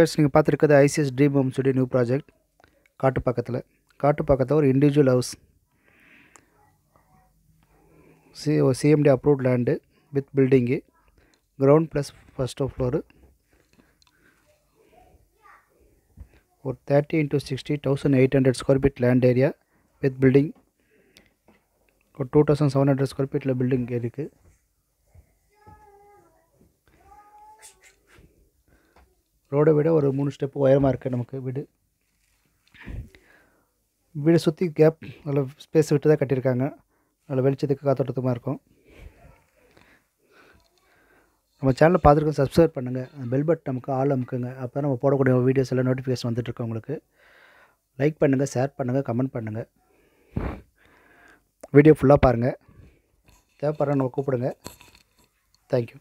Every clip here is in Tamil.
வேர்ஸ் நீங்கள் பார்த்துருக்கிறது ஐசிஎஸ் ட்ரீம் ஹோம் சொல்லி நியூ ப்ராஜெக்ட் காட்டு பக்கத்தில் காட்டு பக்கத்தில் ஒரு individual house C CMDA approved land with building ground plus first floor ஒரு thirty into sixty thousand eight hundred square feet land area with building ஒரு two thousand seven hundred square ஃபீட்டில் பில்டிங் இருக்குது ரோடை விட ஒரு மூணு ஸ்டெப் உயரமாக இருக்குது நமக்கு வீடு வீடை சுற்றி கேப் நல்ல ஸ்பேஸ் விட்டு தான் கட்டியிருக்காங்க நல்ல வெளிச்சத்துக்கு காத்தோட்டத்துமாக இருக்கும் நம்ம சேனலை பார்த்துருக்கோம் சப்ஸ்கிரைப் பண்ணுங்கள் பெல் பட்டன் நமக்கு ஆள் அமுக்குங்க அப்போ தான் நம்ம போடக்கூடிய வீடியோஸ் எல்லாம் நோட்டிஃபிகேஷன் வந்துட்டுருக்கு உங்களுக்கு லைக் பண்ணுங்கள் ஷேர் பண்ணுங்கள் கமெண்ட் பண்ணுங்கள் வீடியோ ஃபுல்லாக பாருங்கள் தேவைப்படுற நம்ம கூப்பிடுங்க தேங்க்யூ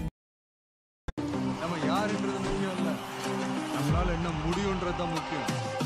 நம்ம யாருன்றது முக்கியம் இல்ல நம்மளால என்ன முடியும்ன்றது தான் முக்கியம்